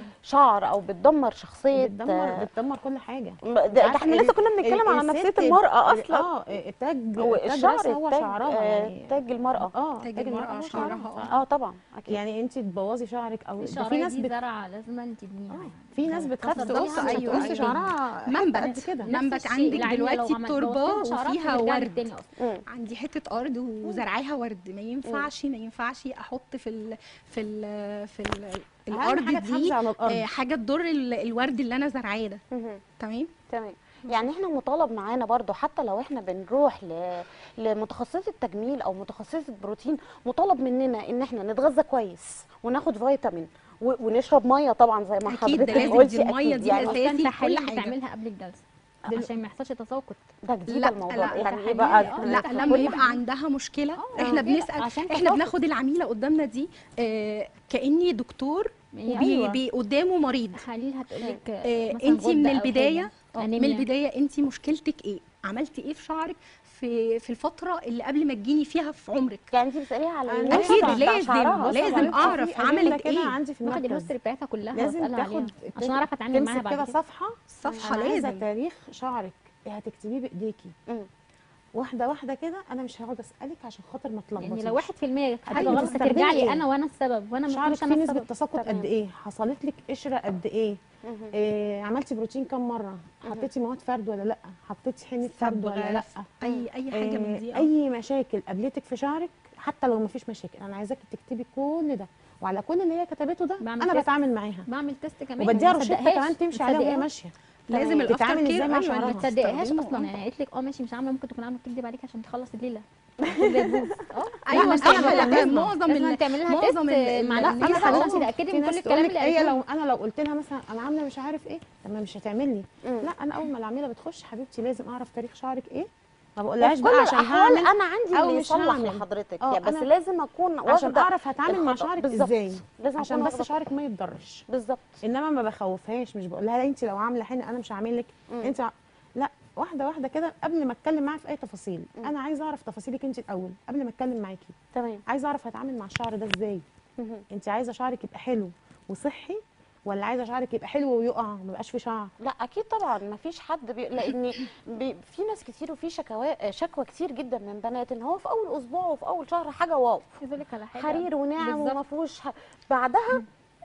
شعر او بتدمر شخصيه بتدمر آه، بتدمر كل حاجه ده, ده عارفة احنا ال- لسه كنا بنتكلم على الست نفسيه المراه ال- اصلا اه التاج هو التاج الشعر راسها هو التاج شعرها آه، يعني تاج المراه اه تاج تاج المرأة المرأة هو شعرها، شعرها آه. اه طبعا اكيد يعني انت تبوظي شعرك او ده في الشعريه ناس دي بت... زرعه لازم انت تبنيها آه، يعني. في ناس بتخاف تصدقيها تقص مش ايوه هتقص تقص شعرها منبت. قد كده منبت نفس عندك الشيء. العميلة دلوقتي لو عملت- التربة بوظت لها شعرها وفيها بترجع ورد. للتاني أصلاً. مم. عندي حته ارض وزرعاها ورد ما ينفعش ما ينفعش احط في ال في ال في ال اهم الارض حاجه تحافظي دي على الارض آه، حاجه تضر ال- الورد اللي انا زرعاه ده مهم. تمام تمام يعني احنا مطالب معانا برضو حتى لو احنا بنروح ل... لمتخصصه التجميل او متخصصه بروتين مطالب مننا ان احنا نتغذى كويس وناخد فيتامين و... ونشرب ميه طبعا زي ما أكيد، حضرتك ده لازم قلتي دي المية أكيد. دي يعني أساسي. انت كل حاليا حاجة. بتعملها قبل الجلسه دل- عشان ما يحصلش تساقط ده جديد لا، الموضوع لا، يعني ايه لا، بقى لا، لا كل لما حاجة. يبقى عندها مشكله آه، احنا كده، بنسال عشان احنا تساقط. بناخد العميله قدامنا دي آه كاني دكتور هي وبي أيوة. بي قدامه مريض تحاليل هتقول لك آه انت من البدايه آه، من أنيميا. البدايه انت مشكلتك ايه عملتي ايه في شعرك في في الفتره اللي قبل ما تجيني فيها في عمرك يعني انت بتساليها على أنا الناس أكيد، بتاع لازم، شعرها. لازم بصي، أعرف في أجندة عملت كده إيه. عندي في باخد المركز الهيستوري بتاعتها كلها لازم واسالها عليها تاخد عشان اعرف اتعامل معاها تمسك بعد كده كده صفحه صفحه انا عايزه لازم تاريخ شعرك إيه هتكتبيه بايديكي مم. واحده واحده كده انا مش هقعد اسالك عشان خاطر ما تلخبطيش يعني لو 1% حاجه أيوة، غلط بتستخدمي ترجع لي إيه؟ انا وانا السبب وانا ما شعرك كنتش فيه انا نسبه السبب تساقط تمام. قد ايه حصلت لك قشره قد ايه مهم. إيه عملتي بروتين كام مره حطيتي مواد فرد ولا لا حطيتي حنه فرد ولا لا اي اي حاجه من دي إيه آه. اي مشاكل قابلتك في شعرك حتى لو ما فيش مشاكل انا عايزاكي تكتبي كل ده وعلى كل اللي هي كتبته ده بعمل انا تيست. بتعامل معاها بعمل تيست كمان وبديها ما روشته تصدقهاش. كمان تمشي ما عليها وهي تصدقهاش. ماشيه لازم الافتر تتعامل إزاي كير مع أيوة، شعرها؟ ما تصدقهاش تستخدمه. اصلا يعني قالت لك اه ماشي مش عامله ممكن تكون عامله بتكذب عليك عشان تخلص الليله كده يبوظ. اه ايوه لازم صح تعمل لا لازم. معظم لازم ال- تعملي لها معظم تيست ال- مع لا، نفسك أنا عشان خلاص. تتاكدي في من كل ناس الكلام تقول لك اللي هي قالته لو انا لو قلت لها مثلا انا عامله مش عارف ايه طب ما مش هتعمل لي مم. لا انا اول ما العميله بتخش حبيبتي لازم اعرف تاريخ شعرك ايه ما بقولهاش وفي بقى كل عشان الاحوال هعمل انا عندي أو اللي مش يصلح هعمل. لحضرتك آه، يعني بس أنا- لازم اكون عشان واخده اعرف هتعامل مع الخطأ. شعرك بالظبط. ازاي لازم عشان أكون بس واخدة- شعرك ما يتضرش بالظبط انما ما بخوفهاش مش بقول لها لا انت لو عامله حين انا مش هعمل لك مم. انت ع- لا واحده واحده كده قبل ما اتكلم معاها في اي تفاصيل مم. انا عايزه اعرف تفاصيلك انت الاول قبل ما اتكلم معاكي تمام عايزه اعرف هتعامل مع الشعر ده ازاي مهم. انت عايزه شعرك يبقى حلو وصحي ولا عايزه شعرك يبقى حلو ويقع ما يبقاش فيه شعر لا اكيد طبعا ما فيش حد بي... لان بي... في ناس كتير وفي شكوى شكوى كتير جدا من بنات ان هو في اول اسبوع وفي اول شهر حاجه واو عايز اقول لك على حاجه حرير وناعم بالظبط. وما فيهوش ح... بعدها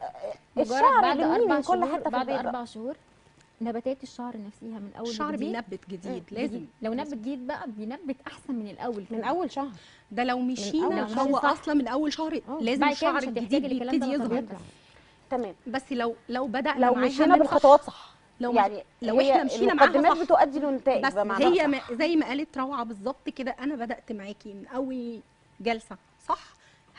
مجرد الشعر بعد بيرميه اربع من كل شهور حته في بعد البيت بقى. اربع شهور نباتات الشعر نفسها من اول الشعر وجديد بينبت جديد مم. لازم جديد. لو نبت جديد بقى بينبت احسن من الاول من كمان. اول شهر ده لو مشينا أول شهر. هو صح. اصلا من اول شهر آه. لازم بعد كده الشعر مش هتحتاجي الجديد للكلام ده بيبتدي طبعاً. يظهر بيطلع تمام بس لو لو بدانا لو معاها مشينا نمسح- بالخطوات صح لو يعني لو هي احنا مشينا معاها المقدمات صح بتؤدي لنتائج بس بمعنى هي أصح. ما زي ما قالت روعه بالظبط كده انا بدات معاكي من اول جلسه صح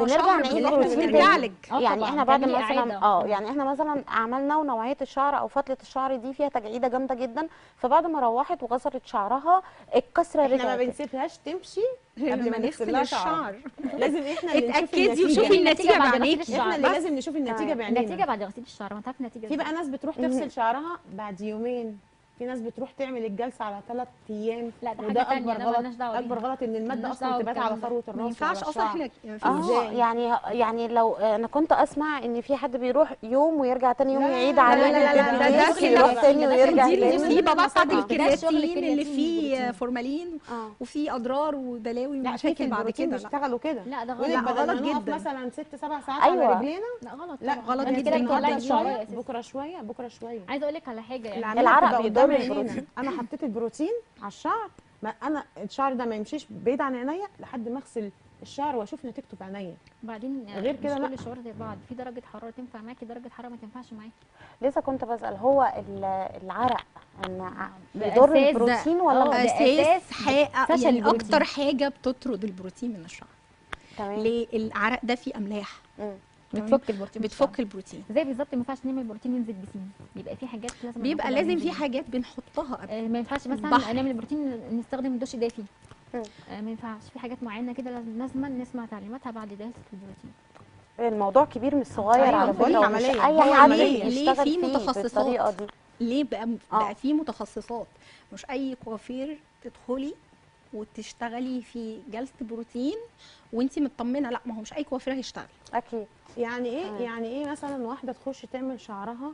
بنرجع شهر نعيد بالظبط الروتين بنرجع تاني. لك آه يعني طبعاً، احنا بعد تعملي مثلا إعادة. اه يعني احنا مثلا عملنا ونوعيه الشعر او فتله الشعر دي فيها تجعيده جامده جدا فبعد ما روحت وغسلت نفرد شعرها الكسره احنا ما رجعت بنسيبهاش تمشي غير قبل لما ما نغسل نغسل لها شعر الشعر لازم احنا اللي نشوف اتاكدي النتيجة. وشوفي النتيجه بعد بعينيك غسيل احنا الشعر. اللي بس. لازم نشوف النتيجه تمام. بعينينا النتيجه بعد غسيل الشعر ما تعرفي النتيجه في بقى إزاي. ناس بتروح تغسل شعرها بعد يومين في ناس بتروح تعمل الجلسه على ثلاث ايام لا، ده وده حاجة تانية، اكبر ده ملناش غلط دعوة اكبر بيها. غلط ان الماده ملناش اصلا دعوة تبات بالكلام على ده. فروه ما الراس ينفعش وعلى اصلا الشعر. احنا في اه إزاي؟ يعني يعني لو انا كنت اسمع ان في حد بيروح يوم ويرجع تاني يوم لا، يعيد لا، عليه لا، لا، لا، ده- ده التدريس، كده يروح بقى. تاني ده ويرجع دي تاني المصيبه بقى بتاعت طبعاً. ده شغل الكرياتين اللي الكرياتين فيه والبروتين. فورمالين اه وفيه اضرار وبلاوي لا في ومشاكل في بعد البروتين كده لا بيشتغلوا كده لا ده يقول غلط لك لا، بدل ما غلط نقف جدا. مثلا ست سبع ساعات أيوة. على رجلينا لا غلط لا طبعاً. غلط انت جدا. كده جدا. بتطلعي بكره الشعر شويه أساساً. بكره شويه بكره شويه عايزه اقول لك على حاجه يعني العمليه العرق بتبقى بيضر قدام عينينا البروتين. انا حطيت البروتين على الشعر ما انا الشعر ده ما يمشيش بعيد عن عينيا لحد ما اغسل الشعر واشوف نتيجته بعينيا بعدين غير كده مش لا. كل الشعور زي بعض في درجه حراره تنفع معاكي درجه حراره ما تنفعش معاكي لسه كنت بسال هو ال- العرق ان ع- ده بيضر أساس ده. البروتين ولا آه، ما ده بي- اساس أساس حقيقه فشل يعني البروتين. اكتر حاجه بتطرد البروتين من الشعر تمام ليه العرق ده فيه املاح مم. بتفك البروتين من الشعر. بتفك البروتين زي بالظبط ما ينفعش نعمل بروتين ينزل بسين بيبقى في حاجات لازم بيبقى ناخدها لازم في وننزل. حاجات بنحطها قبل آه، ما ينفعش مثلا البحر. نعمل بروتين نستخدم دش دافي مم. آه، ما ينفعش في حاجات معينه كده لازم لازم نسمع تعليماتها بعد دراسه البروتين الموضوع كبير مش صغير أيوة، على بقول فكره لك ومش عملية، اي هو حد عملية. ليه يشتغل في فيه متخصصات؟ بالطريقه دي ليه بقى آه. بقى في متخصصات مش اي كوافير تدخلي وتشتغلي في جلسه بروتين وانت مطمنه لا ما هو مش اي كوافير هيشتغل اكيد يعني ايه تمام. يعني ايه مثلا واحده تخش تعمل شعرها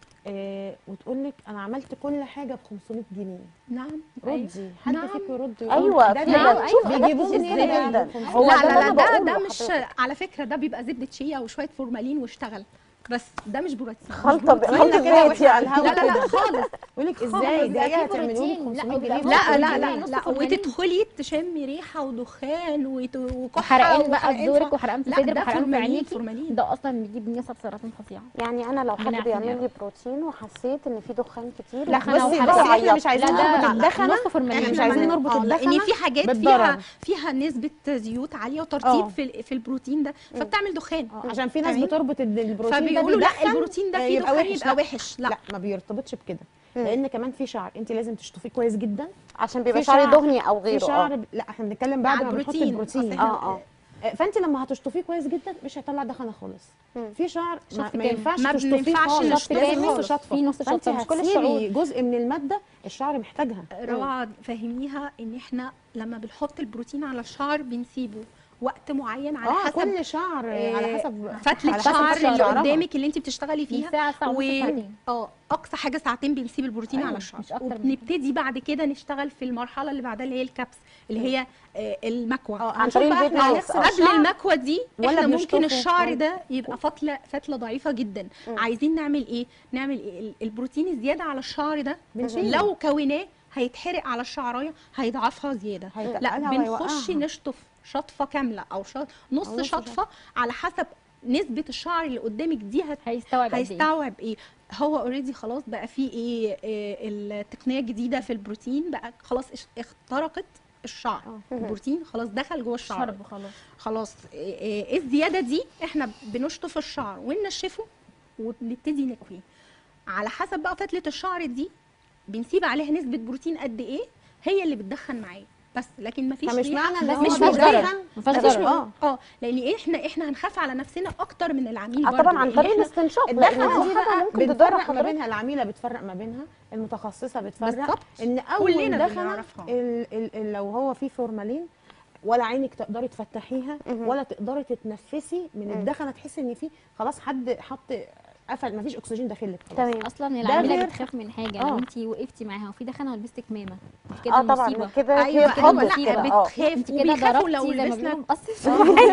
إيه وتقول لك انا عملت كل حاجه ب 500 جنيه نعم ردي حد نعم. فيكم يرد يقول ايوه ده في بي- أيوة، شوف أيوة. بيجيبوه كتير منين ده جدا ب 500 هو لا ده لا اللي لا أنا ده بقوله ده مش لحضرتك. على فكره ده بيبقى زبده شيا وشويه فورمالين واشتغل بس ده مش بروتين مش خلطه بروتين. خلطه كده زيت واحنا على يعني الهوا لا لا لا كده خالص يقول لك خالص، ازاي بيبقى ده فيه هتعملوا لي بروتين. لا، 500 وبيبقى جنيه فيه لا لا، لا لا، لا نص لا فورمالين. وتدخلي تشمي ريحه ودخان وت- وكحه وحرقان بقى وحرقان في زورك ف- وحرقان في لا، صدرك ده وحرقان في فورمالين، عينيكي فورمالين. ده اصلا بيجيب نسب سرطان فظيعه يعني انا لو حد ربنا بيعمل يعافينا لي بروتين وحسيت ان في دخان كتير لا وحاسة بصي بحاجة بصي احنا أعيط. مش عايزين لا، ده- نربط لا، الدخنه نص فورمالين. احنا مش إحنا عايزين ما- نربط آه، الدخنه لان في حاجات بالضرر. فيها فيها نسبه زيوت عاليه آه. وترطيب في في البروتين ده فبتعمل دخان آه، عشان في ناس تمام. بتربط إن البروتين ده فبيقولوا لا بيدخن، البروتين ده آه، فيه يبقى دخان وحش. يبقى لا. وحش لا لا ما بيرتبطش بكده مم. لان كمان في شعر انت لازم تشطفيه كويس جدا عشان بيبقى في شعري شعر- دهني او في غيره شعر اه ب... لا احنا بنتكلم بعد مع ما بنحط البروتين. البروتين أصل اه اه آه، فانت لما هتشطفيه كويس جدا مش هيطلع دخنه خالص مم. في شعر ما, شطف ما كامل. ينفعش ما تشطفيه بينفعش خالص نشطف لازم كامل. نص شطفه في نص فانت شطفة، مش كل هتسيبي جزء من الماده الشعر محتاجها روعه فهميها ان احنا لما بنحط البروتين على الشعر بنسيبه وقت معين على اه حسب كل شعر آه، على حسب فتله على حسب الشعر اللي شعرها. قدامك اللي انت بتشتغلي من فيها ساعه ساعه ونص و- ساعتين اه اقصى حاجه ساعتين بنسيب البروتين أيوة، على الشعر مش أكتر من كده. وبنبتدي بعد كده نشتغل في المرحله اللي بعدها اللي هي الكبس اللي هي آه، المكوى اه عن هنشوف طريق بقى الفيديو احنا نفسه. هنغسل آه. قبل الشعر المكوى دي ولا احنا ممكن بنشطفه؟ الشعر مم. ده يبقى فتله فتله ضعيفه جدا مم. عايزين نعمل ايه نعمل إيه؟ ال- البروتين الزياده على الشعر ده بنشيله. لو كوناه هيتحرق على الشعرايه هيضعفها زياده لا هيتقلها بنخش ويوقعها. نشطف شطفه كامله او شط... نص, أو نص شطفه على حسب نسبه الشعر اللي قدامك دي هت... هيستوعب قد ايه هيستوعب ايه هو اوريدي خلاص بقى في ايه, إيه التقنيه الجديده في البروتين بقى خلاص اش- اخترقت الشعر آه. البروتين خلاص دخل جوه الشعر شرب خلاص خلاص إيه إيه الزياده دي احنا بنشطف الشعر وننشفه وبنبتدي نكويه على حسب بقى فتله الشعر دي بنسيب عليها نسبه بروتين قد ايه هي اللي بتدخن معايا بس لكن مفيش فمش ريحة. معنى ان بس هو مش بيدخن- ضرر. مفيهاش مفيش ضرر. اه اه لان احنا احنا هنخاف على نفسنا اكتر من العميل اه برضه طبعا عن لأن طريق إحنا الاستنشاق لان الدخنه دي دي حاجه بقى ممكن تضر بتفرق ما حضرتك بينها العميله بتفرق ما بينها المتخصصه بتفرق بالظبط. ان اول كلنا دخنه بنعرفها. ال- ال- ال- لو هو فيه فورمالين ولا عينك تقدري تفتحيها مهم. ولا تقدري تتنفسي من مم. الدخنه تحسي ان في خلاص حد حط قفل مفيش اكسجين داخلك خلاص تمام اصلا غير- العميله بتخاف من حاجه آه. لو انت وقفتي معاها وفي دخنه ولبستي كمامه انت كده اه طبعا مصيبه كده ايوه في كده حب مصيبة. كده اه بتخاف انت كده وبيخافوا لو ضربتي زي ما لبسنا بيقولوا مقصف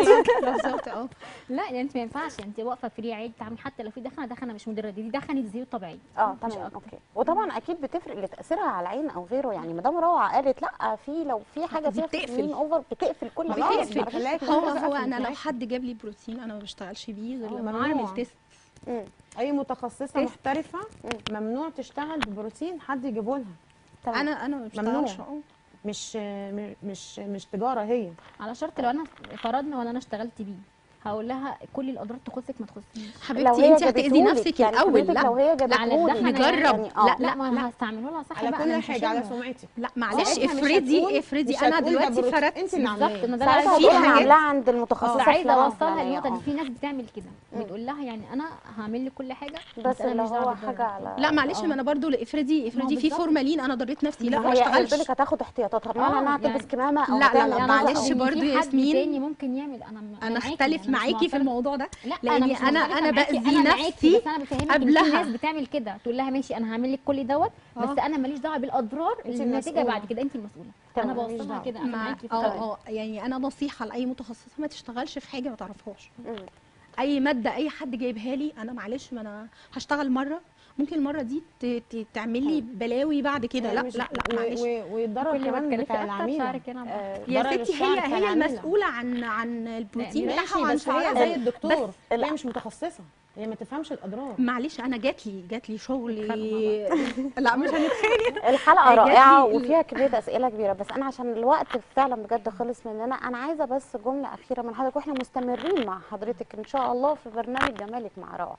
بالظبط اه لا يعني انت ما ينفعش انت واقفه فري عادي تعملي حتى لو في دخنه دخنه مش مدره دي دخنه زيوت طبيعيه اه مش تمام أكتر. اوكي وطبعا اكيد بتفرق لتاثيرها على العين او غيره يعني مدام روعه قالت لا في لو في حاجه دي فيها بتقفل. فيتامين اوفر بتقفل كل خلاص، حاجه بتقفل. ما خلاك تعرفيش هو كل حاجة هو قفلت انا لو معاكي. حد جاب لي بروتين انا ما بشتغلش بيه غير آه، لما ممنوع. اعمل تيست مم. اي متخصصه تيست. محترفه ممنوع تشتغل ببروتين حد يجيبه لها تمام انا انا ما ممنوع. بشتغلش اه مش م- مش مش تجاره هي على شرط لو انا فرضنا ولا انا اشتغلت بيه هقول لها كل الاضرار تخصك ما تخصنيش لو حبيبتي هي انت هتاذي جابتهولك، نفسك يعني الاول حضرتك لا لو هي على جابتهولك الدخن نجرب. يعني اه لا، لا لا، ما هستعمله لها صح على بقى أنا كل مش حاجه على هشيلها. سمعتي لا معلش ساعتها مش افرضي هتقول- افرضي مش انا هتقول ده دلوقتي بروتين. فردت انت اللي بالظبط عاملاه انا ده ساعتها عايزه هتقول في انا حاجات- عاملاها عند المتخصصه بس عايزه فلانة اوصلها الفلانية، النقطه اه. ان في ناس بتعمل كده بتقول لها يعني انا هعمل لك كل حاجه بس أنا اللي مش هو دعوة حاجه بالضرر. على لا معلش آه. ما انا برضو افرضي افرضي في بالظبط. فورمالين انا ضريت نفسي لا ما هي قلت اشتغلش لك هتاخد احتياطاتها آه، معنى انها يعني- تلبس كمامه او لا، لا، هتعمل لا، كذا معلش أو- إن برضو في حد ياسمين. تاني ممكن يعمل انا انا معاكي، اختلف مش معاكي في معترضة. الموضوع ده لا لأني انا مش أنا- مختلفة أنا معاكي، بأذي أنا معاكي، نفسي بس انا بفهمك ان في قبلها. ناس بتعمل كده تقول لها ماشي انا هعمل لك كل دوت آه. بس انا ماليش دعوه بالاضرار أنت اللي الناتجه المسؤولة. بعد كده انت المسؤوله تمام، انا ماليش بوصلها دعوة. كده انا مع معاكي في اه الرأي. اه يعني انا نصيحه لاي متخصصه ما تشتغلش في حاجه ما تعرفهاش مم. اي ماده اي حد جايبها لي انا معلش ما انا هشتغل مره ممكن المره دي ت- ت- تعمل لي بلاوي بعد كده لا مش- لا لا و- معلش و- والضرر كل ما كمان تكلفي بتاع اكتر العميله شعرك هنا آه، يا ضرر ستي الشعر هي بتاع هي العميلة. المسؤوله عن عن البروتين ماشي، بتاعها وعن ماشي بس هي شعرها زي الدكتور لا. هي مش متخصصه هي ما تفهمش الاضرار معلش انا جات لي جات لي شغل نتخانق لا مش هنتخانق الحلقه جات رائعه لي- وفيها كميه اسئله كبيره بس انا عشان الوقت فعلا بجد خلص مننا انا عايزه بس جمله اخيره من حضرتك واحنا مستمرين مع حضرتك ان شاء الله في برنامج جمالك مع روعه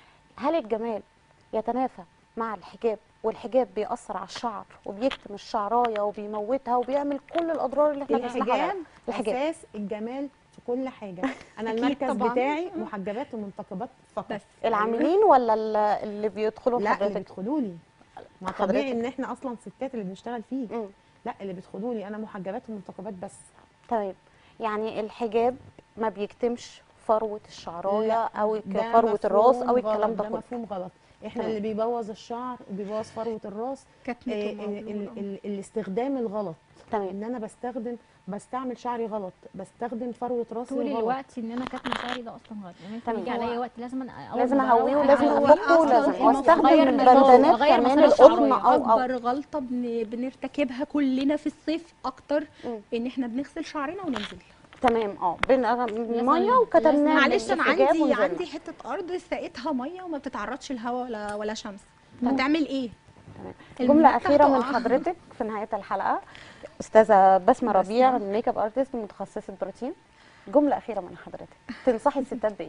هل الجمال يتنافى مع الحجاب والحجاب بيأثر على الشعر وبيكتم الشعرايه وبيموتها وبيعمل كل الاضرار اللي احنا بنسمعها الحجاب عليها. الحجاب اساس الجمال في كل حاجه انا أكيد المركز طبعاً. بتاعي محجبات ومنتقبات فقط بس العاملين ولا ال- اللي بيدخلوا لا اللي لحضرتك بيدخلوا لي ما حضرتك. طبيعي ان احنا اصلا ستات اللي بنشتغل فيه مم. لا اللي بيدخلوا لي انا محجبات ومنتقبات بس تمام يعني الحجاب ما بيكتمش فروه الشعرايه لا، او ده فروه الراس مفهوم او غلط، الكلام ده ده كله مفهوم غلط احنا تمام. اللي بيبوظ الشعر وبيبوظ فروه الراس كتمته آه، ال- موجودة. ال- ال- الاستخدام الغلط تمام ان انا بستخدم بستعمل شعري غلط بستخدم فروه راسي طول غلط الوقت ان انا كاتمه شعري ده اصلا غلط يعني تمام. يجي عليا وقت لازم أنا أول لازم ما اهويه بروح ولازم هو افكه أصلاً ولازم المفروض واستخدم أغير من مسار- بندانات أغير كمان مسار القطن الشعراية. او او اكبر غلطه بن... بنرتكبها كلنا في الصيف اكتر مم. ان احنا بنغسل شعرنا وننزل تمام اه بين ميه لازم- وكتمناه معلش انا بالحجاب عندي ونزلنا. عندي حته ارض سقيتها ميه وما بتتعرضش لهواء ولا ولا شمس تمام. هتعمل ايه تمام. الميك جمله اب اخيره من هتقع. حضرتك في نهايه الحلقه استاذه بسمه بسمة. ربيع الميك اب ارتست متخصصه بروتين جمله اخيره من حضرتك تنصحي الستات بايه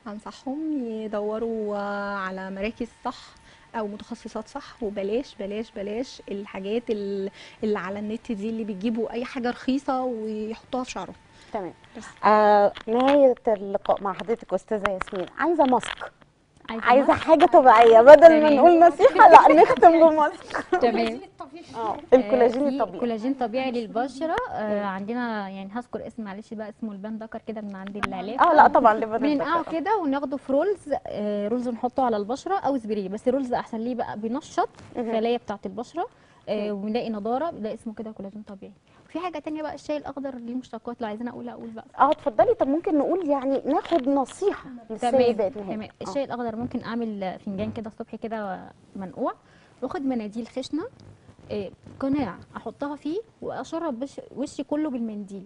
انصحهم يدوروا آه، على مراكز صح او متخصصات صح وبلاش بلاش بلاش الحاجات ال- اللي على النت دي اللي بيجيبوا اي حاجه رخيصه ويحطوها في شعرهم تمام بس. آه نهايه اللقاء مع حضرتك استاذه ياسمين عايزه ماسك عايزه عايزه ماسك؟ حاجه طبيعيه بدل ما تمام. نقول نصيحه لا نختم بماسك تمام اه آه، الكولاجين في الطبيعي كولاجين طبيعي للبشره آه عندنا يعني هذكر اسم معلش بقى اسمه البان دكر كده من عند العلاج اه لا طبعا لبن بننقعه الذكر. كده وناخده في رولز آه رولز نحطه على البشره او سبراي بس الرولز احسن ليه بقى بينشط مهم. الخلايا بتاعه البشره آه وبنلاقي نضاره ده اسمه كده كولاجين طبيعي في حاجه تانية بقى الشاي الاخضر ليه مشتقات لو عايزين اقول اقول بقى اه اتفضلي طب ممكن نقول يعني ناخد نصيحه للسيدات تمام نهائي تمام آه. الشاي الاخضر ممكن اعمل فنجان كده الصبح كده منقوع واخد مناديل خشنه آه، قناع احطها فيه واشرب بش وشي كله بالمنديل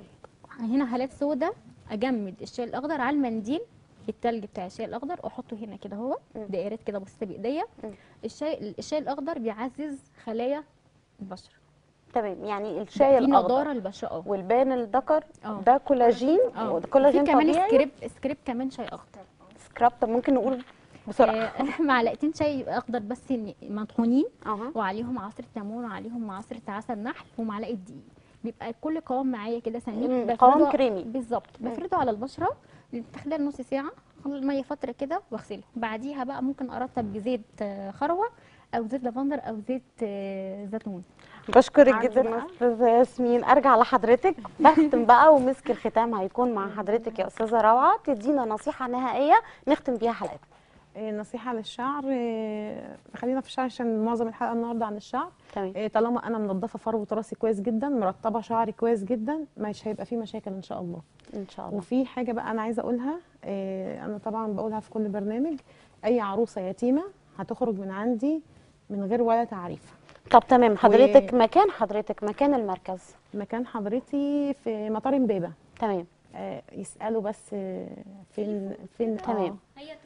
هنا هالات سودا اجمد الشاي الاخضر على المنديل بالتلج بتاع الشاي الاخضر واحطه هنا كده هو مم. دائرات كده بسيطه بايديا مم. الشاي الشاي الاخضر بيعزز خلايا البشره تمام يعني الشاي في الاخضر نضاره البشره اه والبان الذكر اه. ده كولاجين اه وده كولاجين في كمان طبيعي سكريب سكريب كمان شاي اخضر سكراب طب ممكن نقول بسرعه آه، معلقتين شاي اخضر بس ن- مطحونين اها وعليهم عصره ليمون وعليهم عصره عسل نحل ومعلقه دقيق بيبقى كل قوام معايا كده سميك مم، بفرده- قوام كريمي. بالظبط بفرده على البشره خلال نص ساعه خلي الميه فتره كده واغسله بعديها بقى ممكن ارطب بزيت آه، خروه او زيت لافندر او زيت آه، زيتون بشكرك عارفة جدا بقى؟ استاذه ياسمين ارجع لحضرتك بختم بقى ومسك الختام هيكون مع حضرتك يا استاذه روعه تدينا نصيحه نهائيه نختم بيها حلقتنا إيه، نصيحه للشعر إيه، خلينا في الشعر عشان معظم الحلقه النهارده عن الشعر تمام إيه، طالما انا منضفه فروه راسي كويس جدا مرطبه شعري كويس جدا مش هيبقى فيه مشاكل ان شاء الله ان شاء الله وفي حاجه بقى انا عايزه اقولها إيه، انا طبعا بقولها في كل برنامج اي عروسه يتيمه هتخرج من عندي من غير ولا تعريف طب تمام حضرتك مكان حضرتك مكان المركز مكان حضرتي في مطار امبابه تمام آه، يسالوا بس آه، فين فين تمام. آه،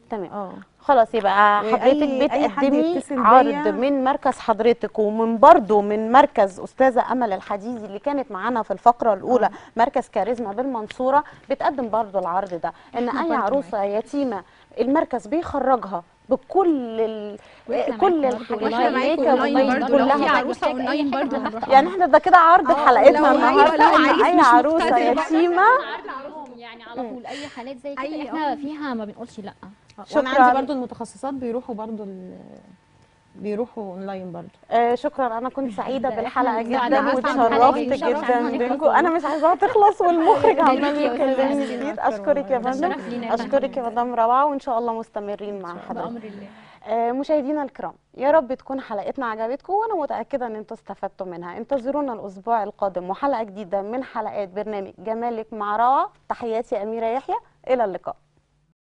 تمام اه خلاص يبقى وأي- حضرتك أي حد بتقدمي يتصل عرض بيا. من مركز حضرتك ومن برضه من مركز استاذه امل الحديدي اللي كانت معانا في الفقره الاولى مركز كاريزما بالمنصوره بتقدم برضه العرض ده ان إحنا اي برضه عروسه يتيمه المركز بيخرجها بكل ال... وإحنا كل معاكم الحاجات برضه واحنا أونلاين معاكم الميك اب اونلاين والميك برضه لو في كلها عروسه اونلاين برضه هنروح يعني احنا ده كده عرض آه، حلقتنا لو- النهارده لو ان عريس اي مش عروسه مقتدر يتيمه يعني على طول اي حالات زي كده أي- احنا فيها ما بنقولش لا وانا شكراً. عندي برضو المتخصصات بيروحوا برضو ال- بيروحوا اونلاين برضو آه شكرا انا كنت سعيده لا، بالحلقه إحنا جدا سعداء واتشرفت بالحلقة جداً. جدا شرفنا بيكم انا مش عايزاها تخلص والمخرج عمال ميرسي يا أستاذة يكلمني أسماء. جديد اشكرك يا ده فندم شرف لينا يا اشكرك يا مدام روعه وان شاء الله مستمرين مع حضرتك بامر الله آه، مشاهدينا الكرام يا رب تكون حلقتنا عجبتكم وانا متاكده ان انتوا استفدتوا منها انتظرونا الاسبوع القادم وحلقه جديده من حلقات برنامج جمالك مع روعه تحياتي اميره يحيى الى اللقاء